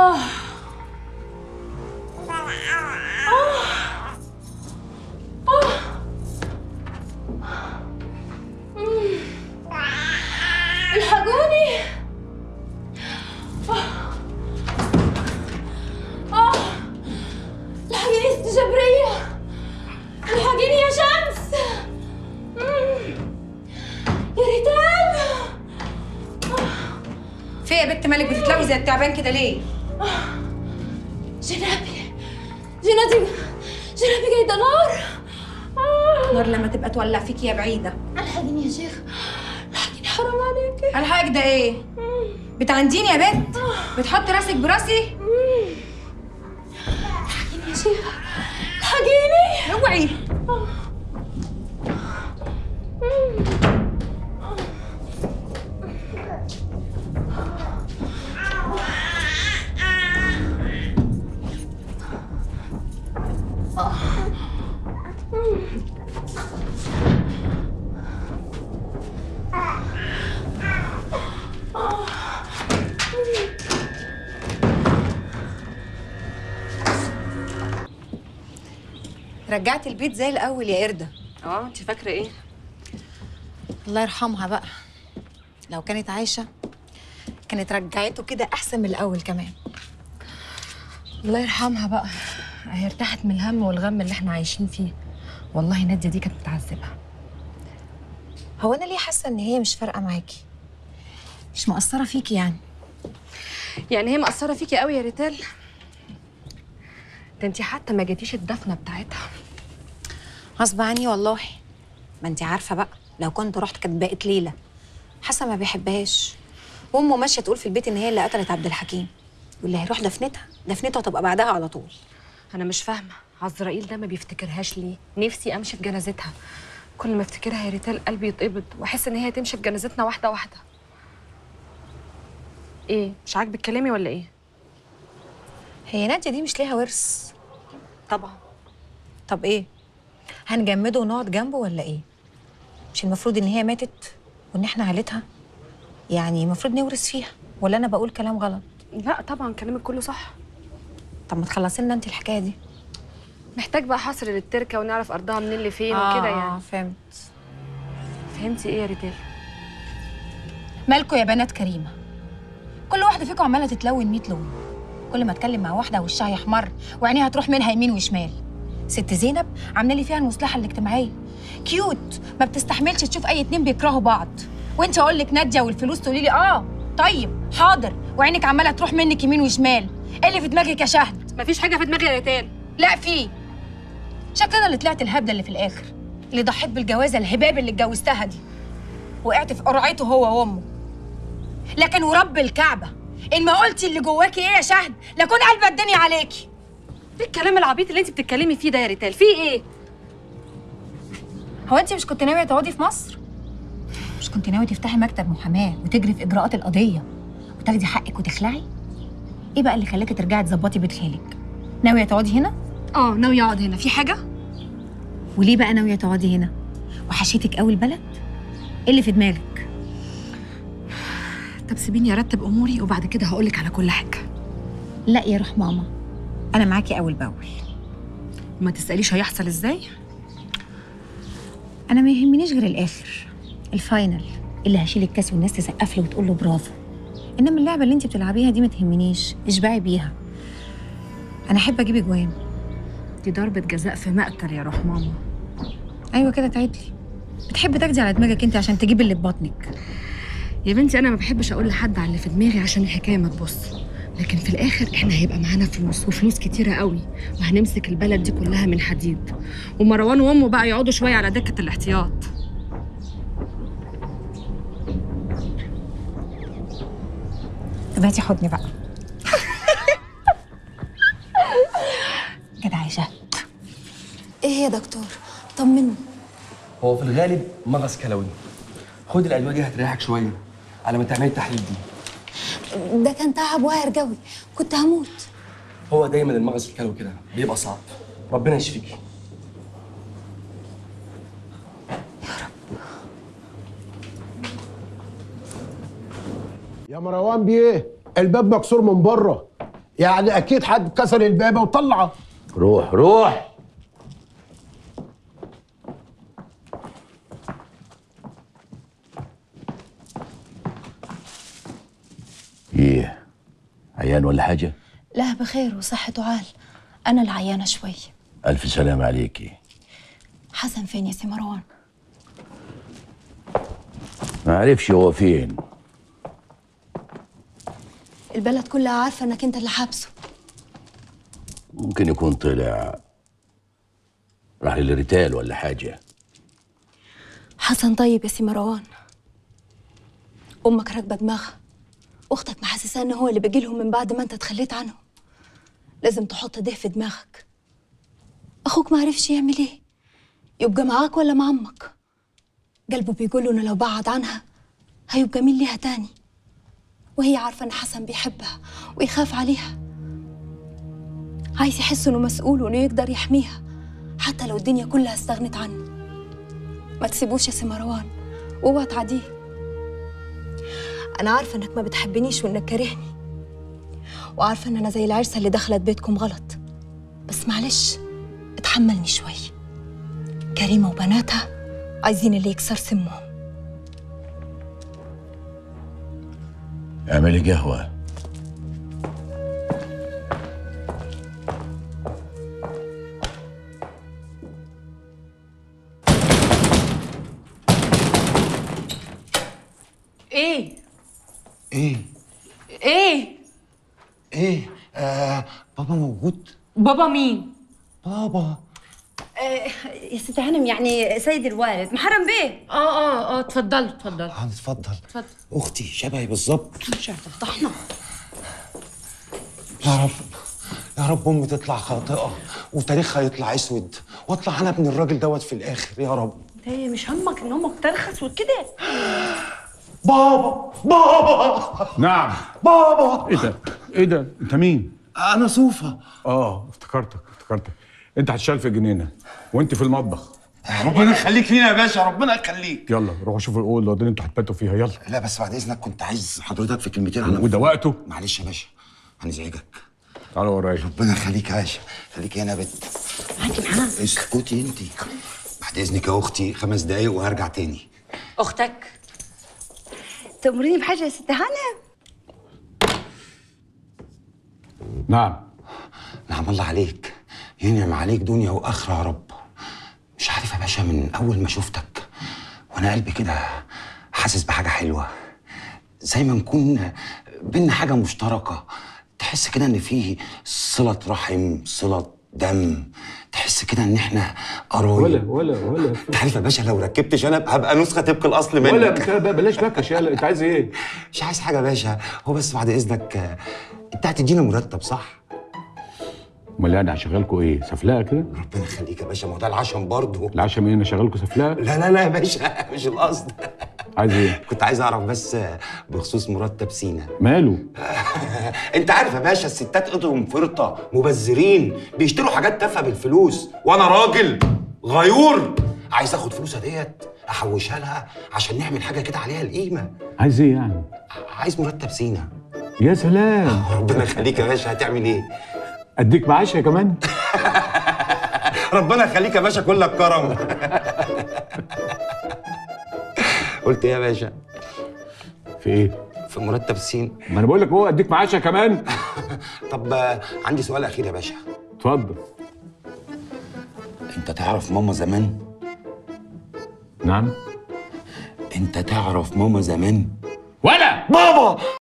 آه الحقوني آه الحقيني يا ست جبرية الحقيني يا شمس مم. يا ريتال في يا بنت مالك بتتلوي زي التعبان كده ليه؟ جنابي جنابي جنابي جايدة نار آه. نار لما تبقى تولع فيكي يا بعيده الحقيني يا شيخ الحقيني حرام عليك الحاج ده ايه؟ بتعنديني يا بنت؟ بتحط راسك براسي؟ الحقيني يا شيخ الحقيني اوعي رجعت البيت زي الاول يا قرده اه انت فاكره ايه الله يرحمها بقى لو كانت عايشه كانت رجعته كده احسن من الاول كمان الله يرحمها بقى هي ارتاحت من الهم والغم اللي احنا عايشين فيه والله ناديه دي كانت متعذبه هو انا ليه حاسه ان هي مش فارقه معاكي مش مقصره فيكي يعني يعني هي مأثره فيكي قوي يا ريتال ده انت حتى ما جيتيش الدفنه بتاعتها غصب عني والله ما انت عارفه بقى لو كنت رحت كانت بقت ليله حسن ما بيحبهاش وامه ماشيه تقول في البيت ان هي اللي قتلت عبد الحكيم واللي هيروح دفنتها دفنته هتبقى بعدها على طول انا مش فاهمه عزرائيل ده ما بيفتكرهاش ليه نفسي امشي في جنازتها كل ما افتكرها يا ريتال قلبي يتقبض واحس ان هي تمشي في جنازتنا واحده واحده ايه مش عاجبك كلامي ولا ايه هي ناديه دي مش ليها ورث طبعا طب ايه هنجمده ونقعد جنبه ولا ايه مش المفروض ان هي ماتت وان احنا عيلتها يعني المفروض نورث فيها ولا انا بقول كلام غلط لا طبعا كلامك كله صح طب ما تخلصي لنا انت الحكايه دي محتاج بقى حصر للتركه ونعرف ارضها منين لفين وكده يعني فهمت فهمتي ايه يا ريتال مالكوا يا بنات كريمه كل واحده فيكم عماله تتلون 100 لون كل ما اتكلم مع واحده وشها يحمر وعينيها تروح منها يمين وشمال ست زينب عامله لي فيها المصلحه الاجتماعيه كيوت ما بتستحملش تشوف اي اتنين بيكرهوا بعض وانت اقول لك ناديه والفلوس تقولي لي اه طيب حاضر وعينك عماله تروح منك يمين وشمال ايه اللي في دماغك يا شهد مفيش حاجه في دماغي يا ريتال لا في شكل انا اللي طلعت الهبده اللي في الاخر اللي ضحيت بالجوازه الهباب اللي اتجوزتها دي وقعت في قرعته هو وامه لكن ورب الكعبه ان ما قلتي اللي جواكي ايه يا شهد لكون قلب الدنيا عليكي ايه الكلام العبيط اللي انت بتتكلمي فيه ده يا ريتال في ايه هو انت مش كنت ناويه تقعدي في مصر مش كنت ناويه تفتحي مكتب محاماه وتجري في اجراءات القضيه وتاخدي حقك وتخلعي ايه بقى اللي خلاكي ترجعي تظبطي بيت خالك ناويه تقعدي هنا اه ناويه اقعد هنا في حاجه وليه بقى ناويه تقعدي هنا وحشيتك قوي البلد ايه اللي في دماغك طب سيبيني ارتب اموري وبعد كده هقولك على كل حاجه لا يا روح ماما انا معاكي اول باول وما تساليش هيحصل ازاي انا ما يهمنيش غير الاخر الفاينل اللي هشيل الكاس والناس تسقف له وتقول له برافو انما اللعبه اللي انت بتلعبيها دي ما تهمنيش اشبعي بيها انا احب اجيب اجوان دي ضربه جزاء في مقتل يا روح ماما ايوه كده تعدلي بتحبي تاخدي على دماغك انت عشان تجيبي اللي في بطنك يا بنتي انا ما بحبش اقول لحد على اللي في دماغي عشان الحكايه ما تبص لكن في الاخر احنا هيبقى معانا فلوس وفلوس كتيره قوي وهنمسك البلد دي كلها من حديد ومروان وامه بقى يقعدوا شويه على دكه الاحتياط طب هاتي حضني بقى كده عايشه ايه يا دكتور طمني هو في الغالب مغص كلوي خد الادويه دي هتريحك شويه على ما تعملي التحليل دي ده كان تعب واعر قوي كنت هموت هو دايما المغص الكلوي كده بيبقى صعب ربنا يشفيكي يا مروان بيه الباب مكسور من بره يعني اكيد حد كسر الباب وطلعه روح روح ايه عيان ولا حاجة؟ لا بخير وصحته عال أنا العيانة شوي ألف سلام عليكي حسن فين يا سي مروان ما عرفش هو فين البلد كلها عارفة إنك أنت اللي حابسه ممكن يكون طلع راح للريتال ولا حاجة حسن طيب يا سي مروان أمك راكبة دماغها أختك محسساه إن هو اللي بيجي لهم من بعد ما أنت تخليت عنهم لازم تحط ده في دماغك أخوك ما عرفش يعمل إيه يبقى معاك ولا مع أمك قلبه بيقول له إنه لو بعد عنها هيبقى مين ليها تاني وهي عارفة إن حسن بيحبها ويخاف عليها عايز يحس إنه مسؤول وإنه يقدر يحميها حتى لو الدنيا كلها استغنت عنه ما تسيبوش يا سي مروان واوعى تعديه انا عارفه انك ما بتحبنيش وانك كارهني وعارفه ان انا زي العرسه اللي دخلت بيتكم غلط بس معلش اتحملني شوي كريمه وبناتها عايزين اللي يكسر سمهم اعملي قهوة ايه ايه ايه ايه آه بابا موجود بابا مين بابا يا ست هانم يعني سيد الوالد محرم بيه اه اه اه اتفضلوا اتفضلوا هنتفضل اتفضل. اختي شبهي بالظبط مش عارفه فضحنا يا رب يا رب امي تطلع خاطئه وتاريخها يطلع اسود واطلع انا ابن الراجل دوت في الاخر يا رب ايه مش همك ان امك ترخص وكده بابا بابا نعم بابا ايه ده ايه ده انت مين انا صوفه اه افتكرتك افتكرتك انت هتشال في الجنينه وانت في المطبخ ربنا يخليك لينا يا باشا ربنا يخليك يلا روحوا شوفوا الاوضه اللي انتوا هتباتوا فيها يلا لا بس بعد اذنك كنت عايز حضرتك في كلمتين على وده وقته معلش يا باشا هنزعجك تعالوا ورايا ربنا يخليك يا باشا خليكي هنا يا بنت اسكتي انت بعد اذنك يا اختي خمس دقايق وهرجع تاني اختك تأمريني بحاجه يا ست هانم نعم نعم الله عليك ينعم عليك دنيا واخره يا رب مش عارف يا باشا من اول ما شفتك وانا قلبي كده حاسس بحاجه حلوه زي ما نكون بينا حاجه مشتركه تحس كده ان في صله رحم صله دم تحس كده ان احنا قرايب ولا ولا انت عارف يا باشا لو ركبت شنب هبقى نسخه طبق الاصل منك ولا بتاع بقى بلاش بكش يلا انت عايز ايه مش عايز حاجه يا باشا هو بس بعد اذنك آه، انت هتدينا مرتب صح امال يعني هشغلكوا ايه سفلاقه كده ربنا يخليك يا باشا ما هو ده العشم برضه العشاء ايه انا شغلكوا سفلاقه لا لا لا يا باشا مش القصد عايز ايه كنت عايز اعرف بس بخصوص مرتب سينا ماله انت عارف يا باشا الستات ايدهم فرطه مبذرين بيشتروا حاجات تافهه بالفلوس وانا راجل غيور عايز اخد فلوسها ديت احوشها لها عشان نعمل حاجه كده عليها القيمه عايز ايه يعني عايز مرتب سينا يا سلام ربنا يخليك يا باشا هتعمل ايه اديك معاش يا كمان ربنا يخليك يا باشا كلك كرم قلت ايه يا باشا في ايه في مرتب سين ما انا بقول لك هو اديك معاش يا كمان طب آه، عندي سؤال اخير يا باشا اتفضل انت تعرف ماما زمان نعم انت تعرف ماما زمان ولا بابا